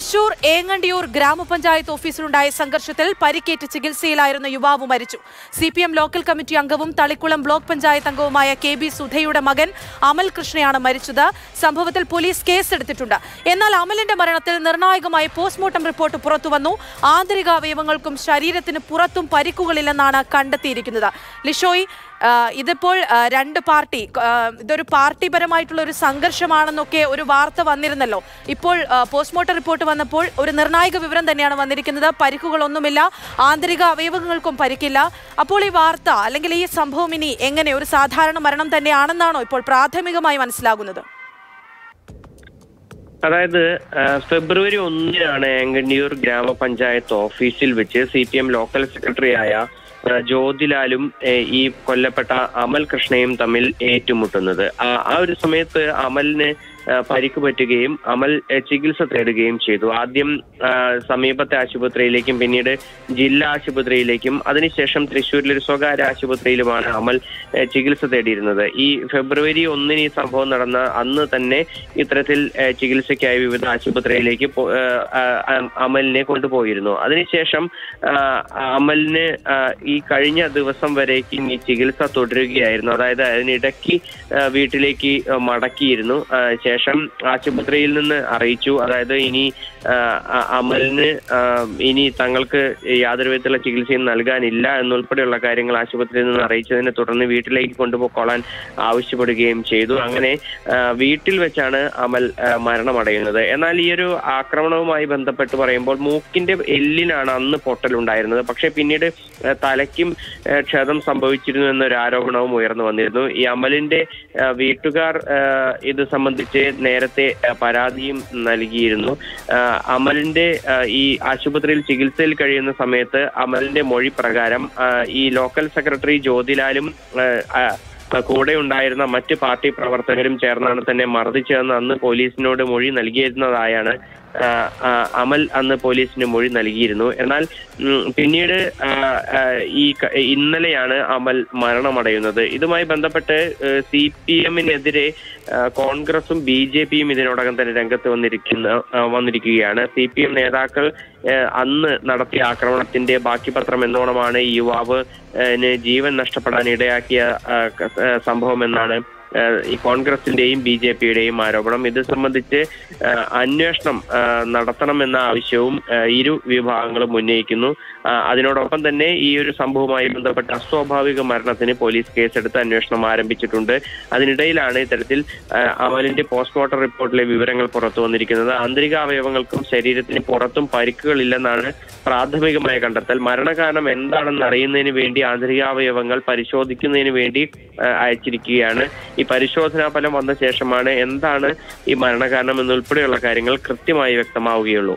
തൃശൂർ ഏങ്ങണ്ടിയൂർ ഗ്രാമപഞ്ചായത്ത് ഓഫീസിലുണ്ടായ സംഘർഷത്തിൽ പരിക്കേറ്റ് ചികിത്സയിലായിരുന്ന യുവാവ് മരിച്ചു C P M local committee അംഗവും തളിക്കുളം ബ്ലോക്ക് പഞ്ചായത്ത് അംഗവുമായ കെ ബി സുധയുടെ മകൻ അമൽ കൃഷ്ണയാണ് മരിച്ചത് സംഭവത്തിൽ പോലീസ് കേസെടുത്തിട്ടുണ്ട് എന്നാൽ അമലിന്റെ മരണത്തിൽ നിർണായകമായ പോസ്റ്റ്മോർട്ടം റിപ്പോർട്ട് പുറത്തുവന്നു ആന്തരിക അവയവങ്ങൾക്കും ശരീരത്തിന് പുറത്തും പരിക്കുകളില്ലെന്നാണ് കണ്ടെത്തിയിരിക്കുന്നത് ലിഷോയ് ആ, ഇതിപ്പോൾ ആ, രണ്ട് പാർട്ടി ആ, ഇതൊരു പാർട്ടിപരമായിട്ടുള്ള ഒരു സംഘർഷമാണെന്നൊക്കെ ഒരു വാർത്ത വന്നിരുന്നല്ലോ ഇപ്പോൾ ആ, പോസ്റ്റ്മോർട്ടം റിപ്പോർട്ട് വന്നപ്പോൾ ഒരു നിർണായക വിവരം തന്നെയാണ് വന്നിരിക്കുന്നത് പരിക്കുകളൊന്നുമില്ല ആന്തരിക അവയവങ്ങൾക്കും പരിക്കില്ല അപ്പോൾ ഈ വാർത്ത അല്ലെങ്കിൽ ഈ സംഭവം ഇനി എങ്ങനെ ഒരു സാധാരണ മരണം തന്നെയാണെന്നാണോ ഇപ്പോൾ പ്രാഥമികമായി മനസ്സിലാകുന്നത് അതായത് ആ, ഫെബ്രുവരി ഒന്നിനാണ് ഏങ്കണ്ടിയൂർ ഗ്രാമപഞ്ചായത്ത് ഓഫീസിൽ വെച്ച് സി പി എം ലോക്കൽ സെക്രട്ടറിയായ ആ, ജ്യോതിലാലും ഏ, ഈ കൊല്ലപ്പെട്ട അമൽ കൃഷ്ണയും തമ്മിൽ ഏറ്റുമുട്ടുന്നത് ആ ആ ഒരു സമയത്ത് അമലിന് ആ, പരിക്ക് പറ്റുകയും അമൽ ഏ, ചികിത്സ തേടുകയും ചെയ്തു ആദ്യം ആ, സമീപത്തെ ആശുപത്രിയിലേക്കും പിന്നീട് ജില്ലാ ആശുപത്രിയിലേക്കും അതിനുശേഷം തൃശ്ശൂരിലെ ഒരു സ്വകാര്യ ആശുപത്രിയിലുമാണ് അമൽ ഏ, ചികിത്സ തേടിയിരുന്നത് ഈ ഫെബ്രുവരി ഒന്നിന് ഈ സംഭവം നടന്ന അന്ന് തന്നെ ഇത്തരത്തിൽ ഏ, ചികിത്സയ്ക്കായി വിവിധ ആശുപത്രിയിലേക്ക് പോ- ഏ, ആ, ആ, അമലിനെ കൊണ്ടുപോയിരുന്നു അതിനുശേഷം ആ, അമലിന് ആ, ഈ കഴിഞ്ഞ ദിവസം വരേക്കും ഈ ചികിത്സ തുടരുകയായിരുന്നു അതായത് അതിനിടയ്ക്ക് ആ, വീട്ടിലേക്ക് ആ, മടക്കിയിരുന്നു ആ, ശേഷം ആശുപത്രിയിൽ നിന്ന് അറിയിച്ചു അതായത് ഇനി ആ, ആ, അമലിന് ആ, ഇനി തങ്ങൾക്ക് യാതൊരു വിധത്തിലുള്ള ചികിത്സയും നൽകാനില്ല എന്നുൾപ്പെടെയുള്ള കാര്യങ്ങൾ ആശുപത്രിയിൽ നിന്ന് അറിയിച്ചതിനെ തുടർന്ന് വീട്ടിലേക്ക് കൊണ്ടുപോയിക്കൊള്ളാൻ ആവശ്യപ്പെടുകയും ചെയ്തു അങ്ങനെ ആ, വീട്ടിൽ വെച്ചാണ് അമൽ ആ, മരണമടയുന്നത് എന്നാൽ ഈ ഒരു ആക്രമണവുമായി ബന്ധപ്പെട്ട് പറയുമ്പോൾ മൂക്കിന്റെ എല്ലിനാണ് അന്ന് പൊട്ടലുണ്ടായിരുന്നത് പക്ഷേ പിന്നീട് ആ, തലയ്ക്കും ആ, ക്ഷതം സംഭവിച്ചിരുന്നു എന്നൊരു ആരോപണവും ഉയർന്നു വന്നിരുന്നു ഈ അമലിന്റെ ആ, വീട്ടുകാർ ആ, ഇത് സംബന്ധിച്ച് നേരത്തെ ആ, പരാതിയും നൽകിയിരുന്നു ആ, അമലിന്റെ ആ, ഈ ആശുപത്രിയിൽ ചികിത്സയിൽ കഴിയുന്ന സമയത്ത് അമലിന്റെ മൊഴി പ്രകാരം ആ, ഈ ലോക്കൽ സെക്രട്ടറി ജ്യോതിലാലും ആ, ആ, കൂടെ ഉണ്ടായിരുന്ന മറ്റ് പാർട്ടി പ്രവർത്തകരും ചേർന്നാണ് തന്നെ മർദ്ദിച്ചതെന്ന് അന്ന് പോലീസിനോട് മൊഴി നൽകിയിരുന്നതായാണ് ആ, ആ, അമൽ അന്ന് പോലീസിന് മൊഴി നൽകിയിരുന്നു എന്നാൽ ഉം, പിന്നീട് ആ, ആ, ഈ ക- ഇന്നലെയാണ് അമൽ മരണമടയുന്നത് ഇതുമായി ബന്ധപ്പെട്ട് സി പി എമ്മിനെതിരെ കോൺഗ്രസും ബി ജെ പിയും ഇതിനോടകം തന്നെ രംഗത്ത് വന്നിരിക്കുന്ന ആ, വന്നിരിക്കുകയാണ് സി പി എം നേതാക്കൾ ആ, അന്ന് നടത്തിയ ആക്രമണത്തിന്റെ ബാക്കി പത്രം എന്നോണമാണ് ഈ യുവാവ് ആ, ന് ജീവൻ നഷ്ടപ്പെടാൻ ഇടയാക്കിയ ആ, ക- ആ, സംഭവം എന്നാണ് ആ, ഈ കോൺഗ്രസിന്റെയും ബി ജെ പിയുടെയും ആരോപണം ഇത് സംബന്ധിച്ച് ആ, അന്വേഷണം ആ, നടത്തണമെന്ന ആവശ്യവും ആ, ഇരു വിഭാഗങ്ങളും ഉന്നയിക്കുന്നു ആ, അതിനോടൊപ്പം തന്നെ ഈ ഒരു സംഭവവുമായി ബന്ധപ്പെട്ട അസ്വാഭാവിക മരണത്തിന് പോലീസ് കേസെടുത്ത് അന്വേഷണം ആരംഭിച്ചിട്ടുണ്ട് അതിനിടയിലാണ് ഇത്തരത്തിൽ ആ, അമലിന്റെ പോസ്റ്റ്മോർട്ടം റിപ്പോർട്ടിലെ വിവരങ്ങൾ പുറത്തു വന്നിരിക്കുന്നത് ആന്തരിക അവയവങ്ങൾക്കും ശരീരത്തിന് പുറത്തും പരിക്കുകളില്ലെന്നാണ് പ്രാഥമികമായ കണ്ടെത്തൽ മരണകാരണം എന്താണെന്ന് അറിയുന്നതിന് വേണ്ടി ആന്തരികാവയവങ്ങൾ പരിശോധിക്കുന്നതിന് വേണ്ടി ആ, അയച്ചിരിക്കുകയാണ് ഈ പരിശോധനാ ഫലം വന്ന ശേഷമാണ് എന്താണ് ഈ മരണകാരണം എന്നുൾപ്പെടെയുള്ള കാര്യങ്ങൾ കൃത്യമായി വ്യക്തമാവുകയുള്ളൂ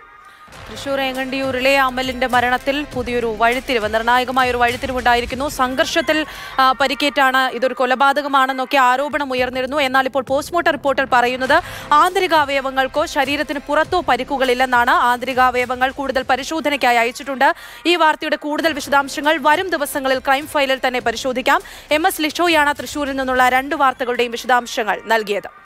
തൃശൂർ ഏങ്ങണ്ടിയൂരിലെ അമലിന്റെ മരണത്തിൽ പുതിയൊരു വഴിത്തിരിവ് നിർണായകമായ ഒരു വഴിത്തിരിവുണ്ടായിരിക്കുന്നു സംഘർഷത്തിൽ ആ, പരിക്കേറ്റാണ് ഇതൊരു കൊലപാതകമാണെന്നൊക്കെ ആരോപണം ഉയർന്നിരുന്നു എന്നാൽ ഇപ്പോൾ പോസ്റ്റ്മോർട്ടം റിപ്പോർട്ടിൽ പറയുന്നത് ആന്തരിക അവയവങ്ങൾക്കോ ശരീരത്തിന് പുറത്തോ പരിക്കുകളില്ലെന്നാണ് ആന്തരിക അവയവങ്ങൾ കൂടുതൽ പരിശോധനയ്ക്കായി അയച്ചിട്ടുണ്ട് ഈ വാർത്തയുടെ കൂടുതൽ വിശദാംശങ്ങൾ വരും ദിവസങ്ങളിൽ ക്രൈം ഫയലിൽ തന്നെ പരിശോധിക്കാം എം എസ് ലിഷോയാണ് തൃശൂരിൽ നിന്നുള്ള രണ്ട് വാർത്തകളുടെയും വിശദാംശങ്ങൾ നൽകിയത്